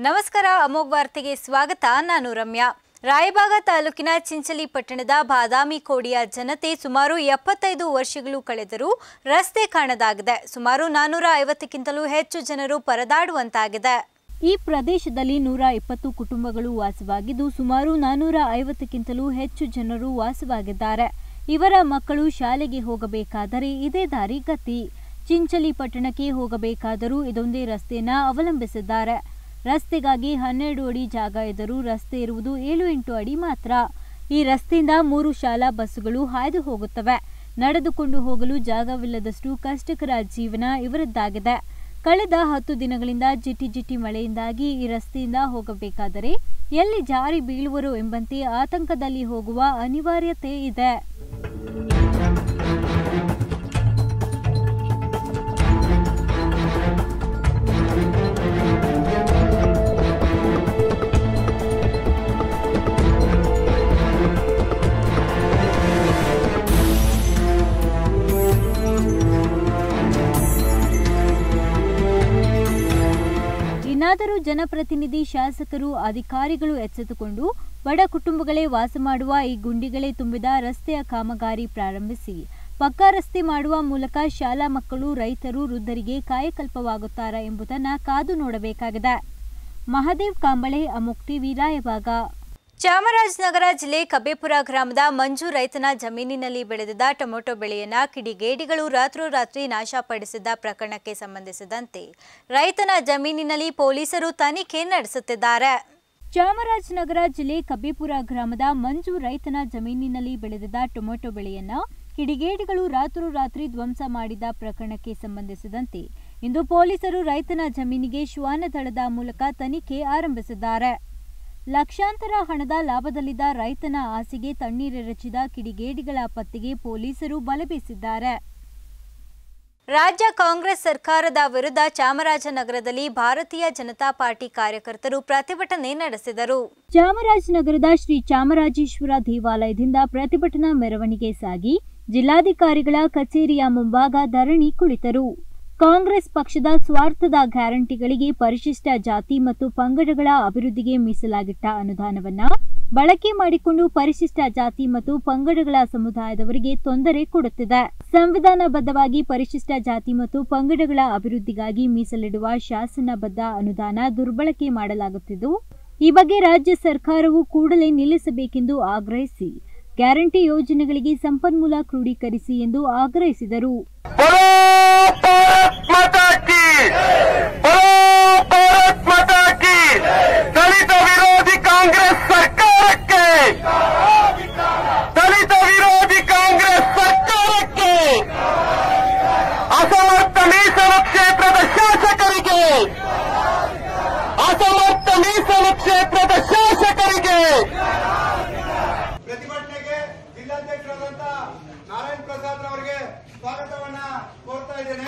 ನಮಸ್ಕಾರ ಅಮೋಘ್ ವಾರ್ತೆಗೆ ಸ್ವಾಗತ ನಾನು ರಮ್ಯಾ ರಾಯಬಾಗ ತಾಲೂಕಿನ ಚಿಂಚಲಿ ಪಟ್ಟಣದ ಬಾದಾಮಿ ಕೋಡಿಯ ಜನತೆ ಸುಮಾರು ಎಪ್ಪತ್ತೈದು ವರ್ಷಗಳು ಕಳೆದರೂ ರಸ್ತೆ ಕಾಣದಾಗಿದೆ ಸುಮಾರು ನಾನೂರ ಐವತ್ತಕ್ಕಿಂತಲೂ ಹೆಚ್ಚು ಜನರು ಪರದಾಡುವಂತಾಗಿದೆ ಈ ಪ್ರದೇಶದಲ್ಲಿ ನೂರ ಇಪ್ಪತ್ತು ಕುಟುಂಬಗಳು ವಾಸವಾಗಿದ್ದು ಸುಮಾರು ನಾನೂರ ಐವತ್ತಕ್ಕಿಂತಲೂ ಹೆಚ್ಚು ಜನರು ವಾಸವಾಗಿದ್ದಾರೆ ಇವರ ಮಕ್ಕಳು ಶಾಲೆಗೆ ಹೋಗಬೇಕಾದರೆ ಇದೇ ದಾರಿ ಗತಿ ಚಿಂಚಲಿ ಪಟ್ಟಣಕ್ಕೆ ಹೋಗಬೇಕಾದರೂ ಇದೊಂದೇ ರಸ್ತೆಯನ್ನ ಅವಲಂಬಿಸಿದ್ದಾರೆ ರಸ್ತೆಗಾಗಿ ಹನ್ನೆರಡು ಅಡಿ ಜಾಗ ಇದ್ದರೂ ರಸ್ತೆ ಇರುವುದು ಏಳು ಎಂಟು ಅಡಿ ಮಾತ್ರ ಈ ರಸ್ತೆಯಿಂದ ಮೂರು ಶಾಲಾ ಬಸ್ಸುಗಳು ಹಾಯ್ದು ಹೋಗುತ್ತವೆ ನಡೆದುಕೊಂಡು ಹೋಗಲು ಜಾಗವಿಲ್ಲದಷ್ಟು ಕಷ್ಟಕರ ಜೀವನ ಇವರದ್ದಾಗಿದೆ ಕಳೆದ ಹತ್ತು ದಿನಗಳಿಂದ ಜಿಟಿ ಜಿಟಿ ಮಳೆಯಿಂದಾಗಿ ಈ ರಸ್ತೆಯಿಂದ ಹೋಗಬೇಕಾದರೆ ಎಲ್ಲಿ ಜಾರಿ ಬೀಳುವರು ಎಂಬಂತೆ ಆತಂಕದಲ್ಲಿ ಹೋಗುವ ಅನಿವಾರ್ಯತೆ ಇದೆ ಇನ್ನಾದರೂ ಜನಪ್ರತಿನಿಧಿ ಶಾಸಕರು ಅಧಿಕಾರಿಗಳು ಎಚ್ಚೆತ್ತುಕೊಂಡು ಬಡ ಕುಟುಂಬಗಳೇ ವಾಸ ಮಾಡುವ ಈ ಗುಂಡಿಗಳೇ ತುಂಬಿದ ರಸ್ತೆಯ ಕಾಮಗಾರಿ ಪ್ರಾರಂಭಿಸಿ ಪಕ್ಕಾ ರಸ್ತೆ ಮಾಡುವ ಮೂಲಕ ಶಾಲಾ ಮಕ್ಕಳು ರೈತರು ವೃದ್ಧರಿಗೆ ಕಾಯಕಲ್ಪವಾಗುತ್ತಾರಾ ಎಂಬುದನ್ನು ಕಾದು ನೋಡಬೇಕಾಗಿದೆ ಮಹದೇವ್ ಕಾಂಬಳೆ ಅಮುಕ್ ಟಿವಿ ರಾಯಬಾಗ ಚಾಮರಾಜನಗರ ಜಿಲ್ಲೆ ಕಬೇಪುರ ಗ್ರಾಮದ ಮಂಜು ರೈತನ ಜಮೀನಿನಲ್ಲಿ ಬೆಳೆದಿದ್ದ ಟೊಮೆಟೊ ಬೆಳೆಯನ್ನ ಕಿಡಿಗೇಡಿಗಳು ರಾತ್ರೋರಾತ್ರಿ ನಾಶಪಡಿಸಿದ್ದ ಪ್ರಕರಣಕ್ಕೆ ಸಂಬಂಧಿಸಿದಂತೆ ರೈತನ ಜಮೀನಿನಲ್ಲಿ ಪೊಲೀಸರು ತನಿಖೆ ನಡೆಸುತ್ತಿದ್ದಾರೆ ಚಾಮರಾಜನಗರ ಜಿಲ್ಲೆ ಕಬೇಪುರ ಗ್ರಾಮದ ಮಂಜು ರೈತನ ಜಮೀನಿನಲ್ಲಿ ಬೆಳೆದಿದ್ದ ಟೊಮೆಟೊ ಬೆಳೆಯನ್ನ ಕಿಡಿಗೇಡಿಗಳು ರಾತ್ರೋರಾತ್ರಿ ಧ್ವಂಸ ಮಾಡಿದ ಪ್ರಕರಣಕ್ಕೆ ಸಂಬಂಧಿಸಿದಂತೆ ಇಂದು ಪೊಲೀಸರು ರೈತನ ಜಮೀನಿಗೆ ಶ್ವಾನದಳದ ಮೂಲಕ ತನಿಖೆ ಆರಂಭಿಸಿದ್ದಾರೆ ಲಕ್ಷಾಂತರ ಹಣದ ಲಾಭದಲ್ಲಿದ್ದ ರೈತನ ಆಸೆಗೆ ತಣ್ಣೀರೆರಚಿದ ಕಿಡಿಗೇಡಿಗಳ ಪತ್ತೆಗೆ ಪೊಲೀಸರು ಬಲೆ ಬೀಸಿದ್ದಾರೆ ರಾಜ್ಯ ಕಾಂಗ್ರೆಸ್ ಸರ್ಕಾರದ ವಿರುದ್ಧ ಚಾಮರಾಜನಗರದಲ್ಲಿ ಭಾರತೀಯ ಜನತಾ ಪಾರ್ಟಿ ಕಾರ್ಯಕರ್ತರು ಪ್ರತಿಭಟನೆ ನಡೆಸಿದರು ಚಾಮರಾಜನಗರದ ಶ್ರೀ ಚಾಮರಾಜೇಶ್ವರ ದೇವಾಲಯದಿಂದ ಪ್ರತಿಭಟನಾ ಮೆರವಣಿಗೆ ಸಾಗಿ ಜಿಲ್ಲಾಧಿಕಾರಿಗಳ ಕಚೇರಿಯ ಮುಂಭಾಗ ಧರಣಿ ಕುಳಿತರು ಕಾಂಗ್ರೆಸ್ ಪಕ್ಷದ ಸ್ವಾರ್ಥದ ಗ್ಯಾರಂಟಿಗಳಿಗೆ ಪರಿಶಿಷ್ಟ ಜಾತಿ ಮತ್ತು ಪಂಗಡಗಳ ಅಭಿವೃದ್ಧಿಗೆ ಮೀಸಲಾಗಿಟ್ಟ ಅನುದಾನವನ್ನ ಬಳಕೆ ಮಾಡಿಕೊಂಡು ಪರಿಶಿಷ್ಟ ಜಾತಿ ಮತ್ತು ಪಂಗಡಗಳ ಸಮುದಾಯದವರಿಗೆ ತೊಂದರೆ ಕೊಡುತ್ತಿದೆ ಸಂವಿಧಾನಬದ್ಧವಾಗಿ ಪರಿಶಿಷ್ಟ ಜಾತಿ ಮತ್ತು ಪಂಗಡಗಳ ಅಭಿವೃದ್ಧಿಗಾಗಿ ಮೀಸಲಿಡುವ ಶಾಸನಬದ್ಧ ಅನುದಾನ ದುರ್ಬಳಕೆ ಮಾಡಲಾಗುತ್ತಿದ್ದು ಈ ಬಗ್ಗೆ ರಾಜ್ಯ ಸರ್ಕಾರವು ಕೂಡಲೇ ನಿಲ್ಲಿಸಬೇಕೆಂದು ಆಗ್ರಹಿಸಿ ಗ್ಯಾರಂಟಿ ಯೋಜನೆಗಳಿಗೆ ಸಂಪನ್ಮೂಲ ಕ್ರೋಢೀಕರಿಸಿ ಎಂದು ಆಗ್ರಹಿಸಿದರು बोलो भारत माता की बोलो भारत माता की दलित विरोधी कांग्रेस सरकार के दलित विरोधी कांग्रेस सरकार के ಅಸಮರ್ಥ ಮೀಸಲು ಕ್ಷೇತ್ರದ ಶಾಸಕರಿಗೆ ಅಸಮರ್ಥ ಮೀಸಲು ಕ್ಷೇತ್ರದ ಶಾಸಕರಿಗೆ ಪ್ರತಿಭಟನೆಗೆ ಜಿಲ್ಲಾಧ್ಯಕ್ಷರಾದಂತ ನಾರಾಯಣ್ ಪ್ರಸಾದ್ ಅವರಿಗೆ ಸ್ವಾಗತವನ್ನ ಕೋರ್ತಾ ಇದ್ದೇನೆ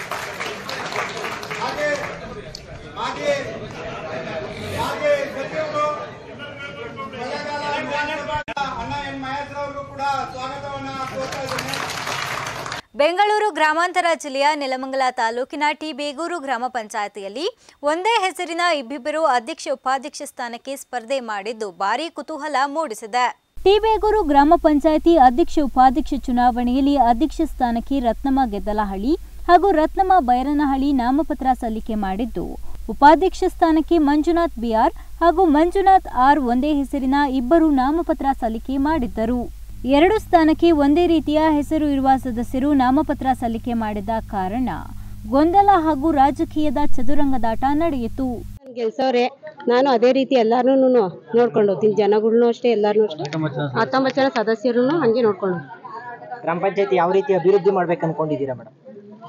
ಹಾಗೆ ಹಾಗೆ ಹಾಗೆ ಸಚಿವರು ಕೊಳ್ಳೇಗಾಲ ವಿಧಾನಸಭಾ ಅಣ್ಣ ಎನ್ ಮಹೇಶ್ವರ ಅವರಿಗೂ ಕೂಡ ಸ್ವಾಗತವನ್ನ ಕೋರ್ತಾ ಇದ್ದೇನೆ ಬೆಂಗಳೂರು ಗ್ರಾಮಾಂತರ ಜಿಲ್ಲೆಯ ನೆಲಮಂಗಲ ತಾಲೂಕಿನ ಟಿ ಬೇಗೂರು ಗ್ರಾಮ ಪಂಚಾಯಿತಿಯಲ್ಲಿ ಒಂದೇ ಹೆಸರಿನ ಇಬ್ಬಿಬ್ಬರು ಅಧ್ಯಕ್ಷ ಉಪಾಧ್ಯಕ್ಷ ಸ್ಥಾನಕ್ಕೆ ಸ್ಪರ್ಧೆ ಮಾಡಿದ್ದು ಭಾರೀ ಕುತೂಹಲ ಮೂಡಿಸಿದೆ ಟಿ ಬೇಗೂರು ಗ್ರಾಮ ಪಂಚಾಯಿತಿ ಅಧ್ಯಕ್ಷ ಉಪಾಧ್ಯಕ್ಷ ಚುನಾವಣೆಯಲ್ಲಿ ಅಧ್ಯಕ್ಷ ಸ್ಥಾನಕ್ಕೆ ರತ್ನಮ್ಮ ಗೆದ್ದಲಹಳ್ಳಿ ಹಾಗೂ ರತ್ನಮ್ಮ ಬೈರನಹಳ್ಳಿ ನಾಮಪತ್ರ ಸಲ್ಲಿಕೆ ಮಾಡಿದ್ದು ಉಪಾಧ್ಯಕ್ಷ ಸ್ಥಾನಕ್ಕೆ ಮಂಜುನಾಥ್ ಬಿಆರ್ ಹಾಗೂ ಮಂಜುನಾಥ್ ಆರ್ ಒಂದೇ ಹೆಸರಿನ ಇಬ್ಬರು ನಾಮಪತ್ರ ಸಲ್ಲಿಕೆ ಮಾಡಿದ್ದರು ಎರಡು ಸ್ಥಾನಕ್ಕೆ ಒಂದೇ ರೀತಿಯ ಹೆಸರು ಇರುವ ಸದಸ್ಯರು ನಾಮಪತ್ರ ಸಲ್ಲಿಕೆ ಮಾಡಿದ ಕಾರಣ ಗೊಂದಲ ಹಾಗೂ ರಾಜಕೀಯದ ಚದುರಂಗದಾಟ ನಡೆಯಿತು ಗೆಲ್ಸವ್ರೆ ನಾನು ಅದೇ ರೀತಿ ಎಲ್ಲಾರನು ನೋಡ್ಕೊಂಡು ಹೋಗ್ತೀನಿ ಜನಗಳ್ನು ಅಷ್ಟೇ ಎಲ್ಲಾರನು ಅಷ್ಟೇ ಹತ್ತೊಂಬತ್ತು ಜನ ಸದಸ್ಯರು ಹಂಗೆ ನೋಡ್ಕೊಂಡು ಗ್ರಾಮ ಪಂಚಾಯತಿ ಯಾವ ರೀತಿ ಅಭಿವೃದ್ಧಿ ಮಾಡ್ಬೇಕು ಅನ್ಕೊಂಡಿದ್ದೀರಾ ಮೇಡಮ್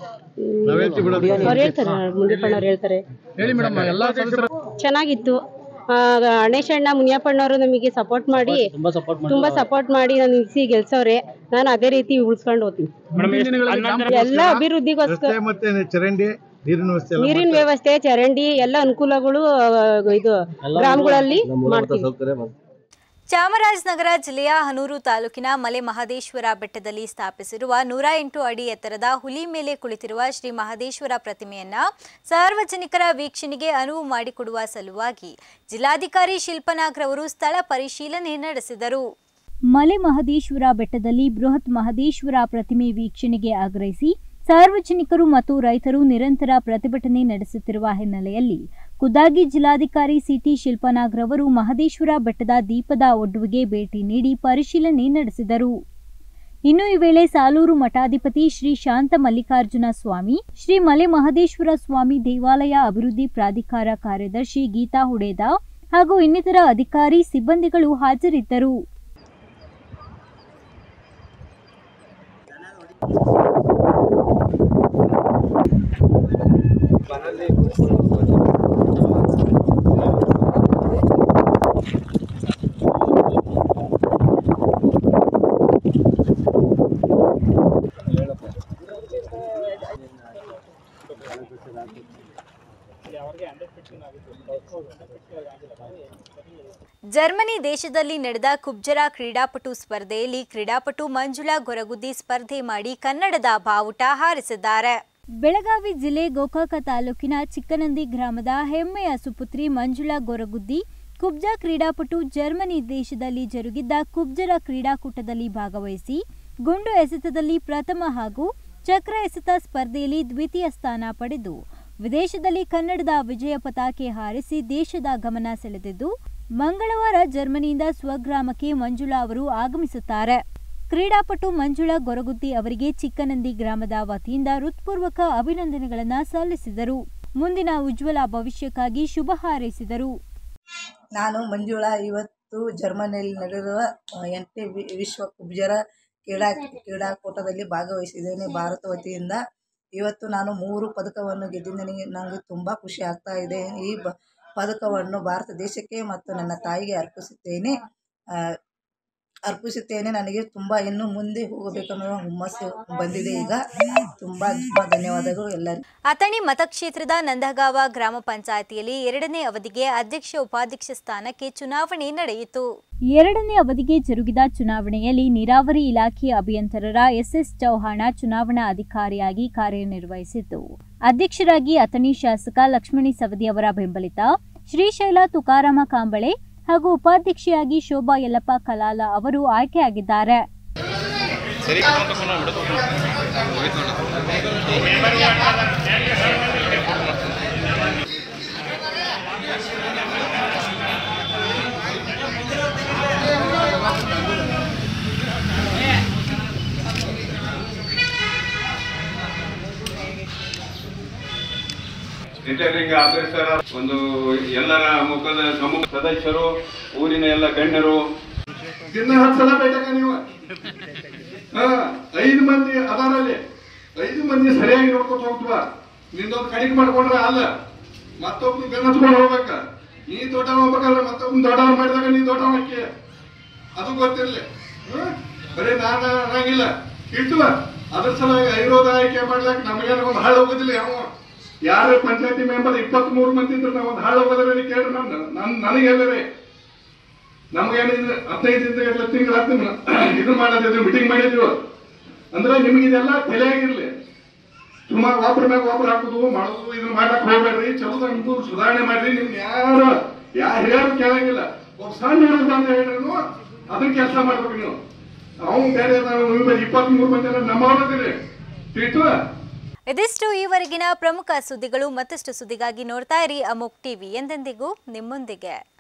ಅವ್ರು ಹೇಳ್ತಾರೆ ಮುನಿಯಪ್ಪಣ್ಣವ್ರು ಹೇಳ್ತಾರೆ ಚೆನ್ನಾಗಿತ್ತು ಆ, ಗಣೇಶ್ ಅಣ್ಣ ಮುನಿಯಪ್ಪಣ್ಣವರು ನಮಗೆ ಸಪೋರ್ಟ್ ಮಾಡಿ ತುಂಬಾ ಸಪೋರ್ಟ್ ಮಾಡಿ ನಾನು ನಿಲ್ಸಿ ಗೆಲ್ಸವ್ರೆ ನಾನು ಅದೇ ರೀತಿ ಉಳಿಸ್ಕೊಂಡು ಹೋಗ್ತೀನಿ ಎಲ್ಲ ಅಭಿವೃದ್ಧಿಗೋಸ್ಕರ ಮತ್ತೆ ಚರಂಡಿ ನೀರಿನ ವ್ಯವಸ್ಥೆ ಎಲ್ಲ ನೀರಿನ ವ್ಯವಸ್ಥೆ ಚರಂಡಿ ಎಲ್ಲ ಅನುಕೂಲಗಳು ಆ, ಇದು ಗ್ರಾಮಗಳಲ್ಲಿ ಮಾಡ್ತೀವಿ ಚಾಮರಾಜನಗರ ಜಿಲ್ಲೆಯ ಹನೂರು ತಾಲೂಕಿನ ಮಲೆ ಮಹದೇಶ್ವರ ಬೆಟ್ಟದಲ್ಲಿ ಸ್ಥಾಪಿಸಿರುವ ನೂರ ಎಂಟು ಅಡಿ ಎತ್ತರದ ಹುಲಿ ಮೇಲೆ ಕುಳಿತಿರುವ ಶ್ರೀ ಮಹದೇಶ್ವರ ಪ್ರತಿಮೆಯನ್ನ ಸಾರ್ವಜನಿಕರ ವೀಕ್ಷಣೆಗೆ ಅನುವು ಮಾಡಿಕೊಡುವ ಸಲುವಾಗಿ ಜಿಲ್ಲಾಧಿಕಾರಿ ಶಿಲ್ಪನಾಗ್ ರವರು ಸ್ಥಳ ಪರಿಶೀಲನೆ ನಡೆಸಿದರು ಮಲೆ ಮಹದೇಶ್ವರ ಬೆಟ್ಟದಲ್ಲಿ ಬೃಹತ್ ಮಹದೇಶ್ವರ ಪ್ರತಿಮೆ ವೀಕ್ಷಣೆಗೆ ಆಗ್ರಹಿಸಿ ಸಾರ್ವಜನಿಕರು ಮತ್ತು ರೈತರು ನಿರಂತರ ಪ್ರತಿಭಟನೆ ನಡೆಸುತ್ತಿರುವ ಹಿನ್ನೆಲೆಯಲ್ಲಿ ಖುದ್ದಾಗಿ ಜಿಲ್ಲಾಧಿಕಾರಿ ಸಿಟಿ ಶಿಲ್ಪನಾಗ್ ರವರು ಮಹದೇಶ್ವರ ಬೆಟ್ಟದ ದೀಪದ ಒಡ್ಡುವಿಗೆ ಭೇಟಿ ನೀಡಿ ಪರಿಶೀಲನೆ ನಡೆಸಿದರು ಇನ್ನು ಈ ವೇಳೆ ಸಾಲೂರು ಮಠಾಧಿಪತಿ ಶ್ರೀ ಶಾಂತ ಮಲ್ಲಿಕಾರ್ಜುನ ಸ್ವಾಮಿ ಶ್ರೀ ಮಲೆ ಮಹದೇಶ್ವರ ಸ್ವಾಮಿ ದೇವಾಲಯ ಅಭಿವೃದ್ಧಿ ಪ್ರಾಧಿಕಾರ ಕಾರ್ಯದರ್ಶಿ ಗೀತಾ ಹುಡೇದ ಹಾಗೂ ಇನ್ನಿತರ ಅಧಿಕಾರಿ ಸಿಬ್ಬಂದಿಗಳು ಹಾಜರಿದ್ದರು ಜರ್ಮನಿ ದೇಶದಲ್ಲಿ ನಡೆದ ಕುಬ್ಜರ ಕ್ರೀಡಾಪಟು ಸ್ಪರ್ಧೆಯಲ್ಲಿ ಕ್ರೀಡಾಪಟು ಮಂಜುಳಾ ಗೊರಗುದ್ದಿ ಸ್ಪರ್ಧೆ ಮಾಡಿ ಕನ್ನಡದ ಬಾವುಟ ಹಾರಿಸಿದ್ದಾರೆ ಬೆಳಗಾವಿ ಜಿಲ್ಲೆ ಗೋಕಾಕ ತಾಲೂಕಿನ ಚಿಕ್ಕನಂದಿ ಗ್ರಾಮದ ಹೆಮ್ಮೆಯ ಸುಪುತ್ರಿ ಮಂಜುಳಾ ಗೊರಗುದ್ದಿ ಕುಬ್ಜಾ ಕ್ರೀಡಾಪಟು ಜರ್ಮನಿ ದೇಶದಲ್ಲಿ ಜರುಗಿದ್ದ ಕುಬ್ಜರ ಕ್ರೀಡಾಕೂಟದಲ್ಲಿ ಭಾಗವಹಿಸಿ ಗುಂಡು ಎಸೆತದಲ್ಲಿ ಪ್ರಥಮ ಹಾಗೂ ಚಕ್ರ ಎಸೆತ ಸ್ಪರ್ಧೆಯಲ್ಲಿ ದ್ವಿತೀಯ ಸ್ಥಾನ ಪಡೆದು ವಿದೇಶದಲ್ಲಿ ಕನ್ನಡದ ವಿಜಯ ಪತಾಕೆ ಹಾರಿಸಿ ದೇಶದ ಗಮನ ಸೆಳೆದಿದ್ದು ಮಂಗಳವಾರ ಜರ್ಮನಿಯಿಂದ ಸ್ವಗ್ರಾಮಕ್ಕೆ ಮಂಜುಳಾ ಅವರು ಆಗಮಿಸುತ್ತಾರೆ ಕ್ರೀಡಾಪಟು ಮಂಜುಳಾ ಗೊರಗುದ್ದಿ ಅವರಿಗೆ ಚಿಕ್ಕನಂದಿ ಗ್ರಾಮದ ವತಿಯಿಂದ ಹೃತ್ಪೂರ್ವಕ ಅಭಿನಂದನೆಗಳನ್ನು ಸಲ್ಲಿಸಿದರು ಮುಂದಿನ ಉಜ್ವಲ ಭವಿಷ್ಯಕ್ಕಾಗಿ ಶುಭ ಹಾರೈಸಿದರು ನಾನು ಮಂಜುಳಾ ಇವತ್ತು ಜರ್ಮನಿಯಲ್ಲಿ ನಡೆದಿರುವ ಆ, ಎಂಟನೇ ವಿ- ವಿಶ್ವ ಕುಬ್ಜರ ಕ್ರೀಡಾ ಕ್ರೀಡಾಕೂಟದಲ್ಲಿ ಭಾಗವಹಿಸಿದ್ದೇನೆ ಭಾರತ ವತಿಯಿಂದ ಇವತ್ತು ನಾನು ಮೂರು ಪದಕವನ್ನು ಗೆದ್ದಿದ್ದೇನೆ ನನಗೆ ತುಂಬ ಖುಷಿ ಆಗ್ತಾ ಇದೆ ಈ ಬ ಪದಕವನ್ನು ಭಾರತ ದೇಶಕ್ಕೆ ಮತ್ತು ನನ್ನ ತಾಯಿಗೆ ಅರ್ಪಿಸುತ್ತೇನೆ ಆ, ಅರ್ಪಿಸುತ್ತೇನೆ ನನಗೆ ತುಂಬ ಇನ್ನು ಮುಂದೆ ಹೋಗಬೇಕೆನ್ನುವ ಹುಮ್ಮಸ್ಸು ಬಂದಿದೆ ಈಗ ತುಂಬ ತುಂಬ ಧನ್ಯವಾದಗಳು ಎಲ್ಲರಿಗೂ ಅಥಣಿ ಮತಕ್ಷೇತ್ರದ ನಂದಗಾವ ಗ್ರಾಮ ಪಂಚಾಯಿತಿಯಲ್ಲಿ ಎರಡನೇ ಅವಧಿಗೆ ಅಧ್ಯಕ್ಷ ಉಪಾಧ್ಯಕ್ಷ ಸ್ಥಾನಕ್ಕೆ ಚುನಾವಣೆ ನಡೆಯಿತು ಎರಡನೇ ಅವಧಿಗೆ ಜರುಗಿದ ಚುನಾವಣೆಯಲ್ಲಿ ನೀರಾವರಿ ಇಲಾಖೆ ಅಭಿಯಂತರರ ಎಸ್ಎಸ್ ಚೌಹಾಣ ಚುನಾವಣಾ ಅಧಿಕಾರಿಯಾಗಿ ಕಾರ್ಯನಿರ್ವಹಿಸಿದ್ದು ಅಧ್ಯಕ್ಷರಾಗಿ ಅಥಣಿ ಶಾಸಕ ಲಕ್ಷ್ಮಣಿ ಸವದಿ ಅವರ ಬೆಂಬಲಿತ ಶ್ರೀಶೈಲ ತುಕಾರಾಮ ಕಾಂಬಳೆ ಹಾಗೂ ಉಪಾಧ್ಯಕ್ಷೆಯಾಗಿ ಶೋಭಾ ಯಲ್ಲಪ್ಪ ಕಲಾಲ ಅವರು ಆಯ್ಕೆಯಾಗಿದ್ದಾರೆ ರಿಟರ್ನಿಂಗ್ ಆಫೀಸರ್ ಒಂದು ಎಲ್ಲರ ಮುಖದ ಸಮೂಹ ಸದಸ್ಯರು ಊರಿನ ಎಲ್ಲ ಗಣ್ಯರು ದಿನ ಹತ್ತು ಸಲ ಬೇಟಾಗ ನೀವು ಹಾ ಐದು ಮಂದಿ ಅದಾರಲ್ಲಿ ಐದು ಮಂದಿ ಸರಿಯಾಗಿ ನೋಡ್ಕೊತ ಹೋಗ್ತವ ನಿಂದೊಂದು ಕಡಿಗೆ ಮಾಡ್ಕೊಂಡ್ರೆ ಅಲ್ಲ ಮತ್ತೊಬ್ಬ ಬೆನ್ನತ್ಕೊಂಡು ಹೋಗ್ಬೇಕ ನೀ ದೊಡ್ಡ ಹೋಗ್ಬೇಕಲ್ಲ ಮತ್ತೊಬ್ಬ ದೊಡ್ಡವ್ ಮಾಡಿದಾಗ ನೀ ದೊಡ್ಡವ ಹಾಕಿ ಅದು ಗೊತ್ತಿರ್ಲಿ ಹ್ಮ್? ಬರೀ ನಾನ ಅನ್ನಂಗಿಲ್ಲ ಇರ್ತವ ಅದ್ರ ಸಲುವಾಗಿ ಐರೋಧ ಆಯ್ಕೆ ಮಾಡ್ಲಕ್ ನಮಗೇನು ಒಂದು ಹಾಳು ಹೋಗೋದಿಲ್ಲ ಯಾವ ಯಾರು ಪಂಚಾಯತಿ ಮೆಂಬರ್ ಇಪ್ಪತ್ತ್ ಮೂರು ಮಂದಿ ಇದ್ರೆ ನಾವು ಒಂದು ಹಾಳು ಹೋಗೋದ್ರಲ್ಲಿ ಕೇಳ್ರಿ ನಾನು ನನ್ ನನಗೆಲ್ಲರೇ ನಮ್ಗೇನಿದ್ರೆ ಹದಿನೈದು ದಿನದ ತಿಂಗಳ ಇದು ಮಾಡೋದಿದ್ರು ಮೀಟಿಂಗ್ ಮಾಡಿದ್ವಿ ಅಂದ್ರೆ ನಿಮ್ಗೆ ಇದೆಲ್ಲ ತಲೆಯಾಗಿರ್ಲಿ ಸುಮಾರು ಒಬ್ರ ಮ್ಯಾಗ ಒಬ್ರು ಹಾಕುದು ಮಾಡೋದು ಇದನ್ನ ಮಾಡಕ್ ಹೋಗ್ಬೇಡ್ರಿ ಚಲೋದಂಗೂ ಸುಧಾರಣೆ ಮಾಡ್ರಿ ನಿಮ್ಗೆ ಯಾರು ಯಾ ಹಿರಿಯರು ಕೇಳಂಗಿಲ್ಲ ಒಬ್ಬ ಸಣ್ಣ ಹುಡುಗ ಅಂತ ಹೇಳಿದ್ರು ಅದನ್ನ ಕೆಲಸ ಮಾಡ್ಬೇಕು ನೀವು ಅವ್ನು ಬೇರೆ ಇಪ್ಪತ್ತ್ ಮೂರು ಮಂದಿ ನಮ್ಮವ್ರದಿರಿ ತಿಳಿತು ಇದಿಷ್ಟು ಈವರೆಗಿನ ಪ್ರಮುಖ ಸುದ್ದಿಗಳು ಮತ್ತಷ್ಟು ಸುದ್ದಿಗಾಗಿ ನೋಡ್ತಾ ಇರಿ ಅಮೋಕ್ ಟಿವಿ ಎಂದೆಂದಿಗೂ ನಿಮ್ಮೊಂದಿಗೆ